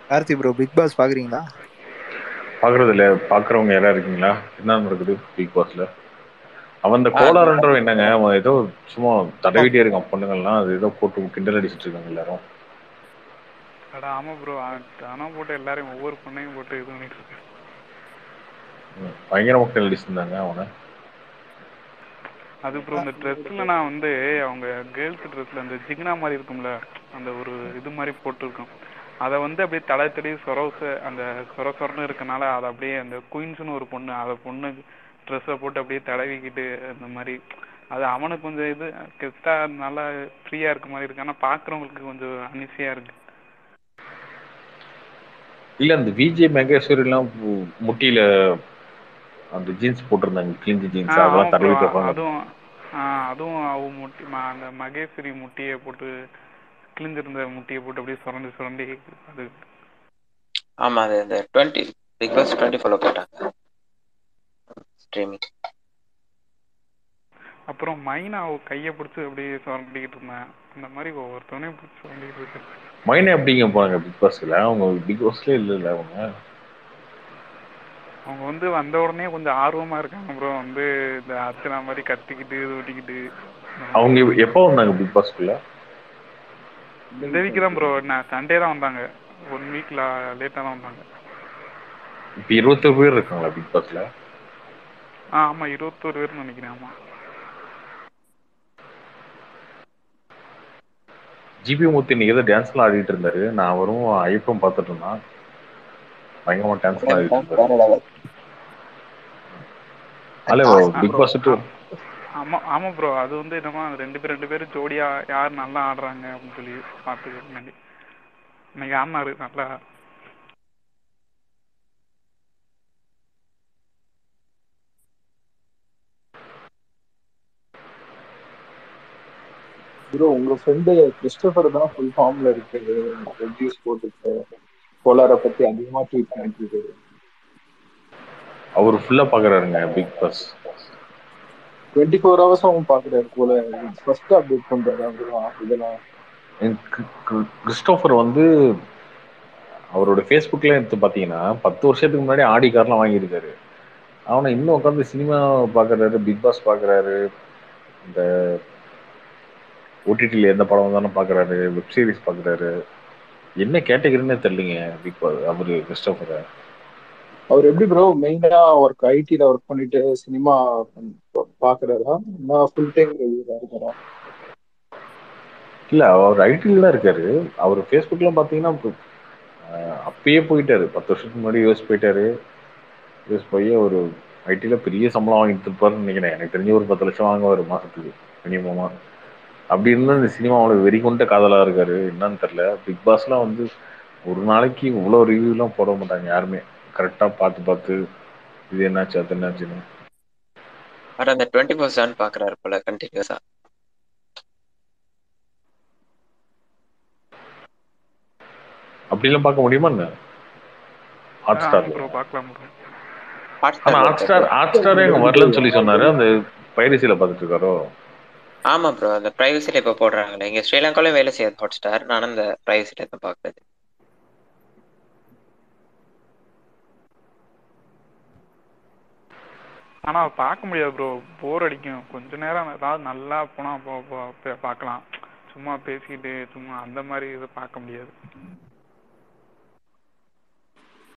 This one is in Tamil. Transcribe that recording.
கார்த்தி ப்ரோ பிக் பாஸ் பாக்குறீங்களா பாக்குறது இல்ல பாக்குறவங்க யாரா இருக்கீங்களா என்ன நடக்குது பிக் பாஸ்ல அவன் இந்த ஆ, கோளாறுன்றவன் என்னங்க அவன் ஏதோ சும்மா தடவிட்டே இருக்கான் பொண்ணுங்கள்லாம் அது ஏதோ போட்டு கிண்டல் அடிச்சிட்டு இருக்காங்க எல்லாரும் அட ஆமா ப்ரோ தானா போட்டு எல்லாரையும் ஒவ்வொரு பொண்ணையும் போட்டு இது பண்ணிட்டு இருக்கு ம், பயங்கரமா கிண்டல் அடிச்சிருந்தாங்க அவனை அது ப்ரோ இந்த ட்ரெஸ்ல நான் வந்து அவங்க கேர்ள்ஸ் ட்ரெஸ்ல அந்த ஜிகினா மாதிரி இருக்கும்ல அந்த ஒரு இது மாதிரி போட்டிருக்கோம் அதை வந்து அப்படியே தலை தடி சொரவுச அந்த சொர சொரன்னு இருக்கனால அதை அப்படியே அந்த குயின்ஸ்னு ஒரு பொண்ணு அதை பொண்ணு ட்ரெஸ்ஸை போட்டு அப்படியே தடவிக்கிட்டு அந்த மாதிரி அது அவனுக்கு கொஞ்சம் இது கெத்தா நல்லா ஃப்ரீயா இருக்க மாதிரி இருக்கு ஆனா பாக்குறவங்களுக்கு கொஞ்சம் அனிசியா இருக்கு இல்ல அந்த விஜய் மகேஸ்வரி எல்லாம் மு- முட்டியில அந்த ஜீன்ஸ் போட்டிருந்தாங்க கிழிஞ்ச ஆ ஜீன்ஸ் ஆமா அதெல்லாம் ப்ரோ தடவிட்டு இருப்பாங்க அதுவும் ஆ அதுவும் அவ முட்டி ம- அந்த மகேஸ்வரி முட்டியை போட்டு கிழிஞ்சிருந்த முட்டியை போட்டு அப்படியே சுரண்டி சுரண்டி அது ஆமா அது இந்த டுவெண்ட்டி பிக் பாஸ் டுவெண்ட்டி ஃபோர்ல போட்டாங்க ஸ்ட்ரீமிங் அப்புறம் மைனா அவ கையை பிடிச்சி அப்படியே சுரண்டிக்கிட்டு இருந்தேன் அந்த மாதிரி ஒவ்வொருத்தவனையும் பிடிச்சி சுரண்டிக்கிட்டு இருக்கேன் மைனா எப்படிங்க போனாங்க பிக் பாஸ்ல அவங்க பிக் பாஸ்ல இல்ல இல்ல அவங்க அவங்க வந்து வந்த உடனே கொஞ்சம் ஆர்வமா இருக்காங்க ப்ரோ வந்து இந்த அர்ச்சனா மாதிரி கத்திக்கிட்டு இது ஓட்டிக்கிட்டு அவங்க எப்போ வந்தாங்க பிக் பாஸ்க்குள்ள இந்த வீக் தான் ப்ரோ நான் சண்டே தான் வந்தாங்க ஒன் வீக்ல லேட்டாக தான் வந்தாங்க இப்ப இருபத்தொரு பேர் இருக்காங்களா பிக் பாஸ்ல ஆ ஆமா இருபத்தோரு பேர்னு நினைக்கிறேன் ஆமா ஜிபி மூர்த்தி இன்னைக்கு ஏதோ டான்ஸ்லாம் ஆடிட்டு இருந்தாரு நான் அவரும் ஐயப்பம் பார்த்துட்டு இருந்தான் பயங்கரமா டான்ஸ்லாம் ஆடிட்டு இருந்தாரு அல்ல பிக் பாஸ் விட்டு ஆமா ஆமா ப்ரோ அது வந்து என்னமா ரெண்டு பேர் ரெண்டு பேரும் ஜோடியா யார் நல்லா ஆடுறாங்க அப்படின்னு சொல்லி பார்த்துக்கிறேன் இன்னைக்கு ஆடினாரு நல்லா ப்ரோ உங்க ஃப்ரெண்டு கிறிஸ்டோபர் தான் ஃபுல் ஃபார்ம்ல இருக்கு ரெட் ஜூஸ் போட்டுட்டு கோலாரை பத்தி அதிகமா ட்வீட் பண்ணிட்டு இருக்காரு அவர் ஃபுல்லா பாக்குறாருங்க பிக் பாஸ் டுவெண்ட்டி ஃபோர் ஹவர்ஸும் பாக்குறாரு போல ஃபர்ஸ்ட் அப்டேட் பண்றாரு அவருதான் இதெல்லாம் கிறிஸ்டோபர் கிறிஸ்டோஃபர் வந்து அவரோட ஃபேஸ்புக்ல எடுத்து பார்த்தீங்கன்னா பத்து வருஷத்துக்கு முன்னாடி ஆடி கார்லாம் வாங்கியிருக்காரு அவனை இன்னும் உட்காந்து சினிமா பார்க்குறாரு பிக் பாஸ் பார்க்குறாரு இந்த ஓடிடியில் எந்த படம் வந்தாலும் பார்க்குறாரு வெப் சீரிஸ் பார்க்குறாரு என்ன கேட்டகரின்னே தெரியலங்க பிக் பாஸ் அவர் கிறிஸ்டோஃபரை அவர் எப்படி ப்ரோ மெயினா ஒர்க் ஐடில ஒர்க் பண்ணிட்டு சினிமா பாக்குறாரா நான் ஃபுல் டைம் இருக்காரா இல்லை அவர் ஐடியில் தான் இருக்காரு அவர் ஃபேஸ்புக்லாம் பார்த்தீங்கன்னா இப்போ, ஆஹ், அப்பயே போயிட்டாரு பத்து வருஷத்துக்கு முன்னாடி யூஎஸ் போயிட்டாரு யூஎஸ் போய் ஒரு ஐடியில் பெரிய சம்பளம் வாங்கிட்டு இருப்பாருன்னு நினைக்கிறேன் எனக்கு தெரிஞ்சு ஒரு பத்து லட்சம் வாங்குவார் மாசத்துக்கு மினிமமா அப்படி இருந்தால் இந்த சினிமாவோட வெறி கொண்ட காதலாக இருக்காரு என்னன்னு தெரில பிக் பாஸ்லாம் வந்து ஒரு நாளைக்கு இவ்வளோ ரிவ்யூலாம் போட மாட்டாங்க யாருமே கரெக்டாக பார்த்து பார்த்து இது என்னாச்சு அது என்னாச்சுன்னு அவர் அந்த டுவெண்ட்டி ஃபோர் செவன் பாக்குறாரு போல கண்டினியூஸா அப்படிலாம் பார்க்க முடியுமா என்ன ஹாட் ஆமா ஸ்டார்ல ப்ரோ பார்க்கலாம் ப்ரோ ஆனா ஹாட் ஸ்டார் ஹாட் ஸ்டாரே அங்க வரலன்னு சொல்லி சொன்னாரு அந்த பைரசியில பார்த்துட்டு இருக்காரோ ஆமா ப்ரோ அந்த பிரைவசில இப்ப போடுறாங்களே இங்க ஸ்ரீலங்காலயும் வேலை செய்யாது ஹாட் ஸ்டார் நானும் இந்த பிரைவசில தான் பாக்குறது ஆனா பார்க்க முடியாது ப்ரோ போர் அடிக்கும் கொஞ்ச நேரம் ஏதாவது நல்லா போனா போ- போ- பே- பார்க்கலாம் சும்மா பேசிக்கிட்டு சும்மா அந்த மாதிரி இதை பார்க்க முடியாது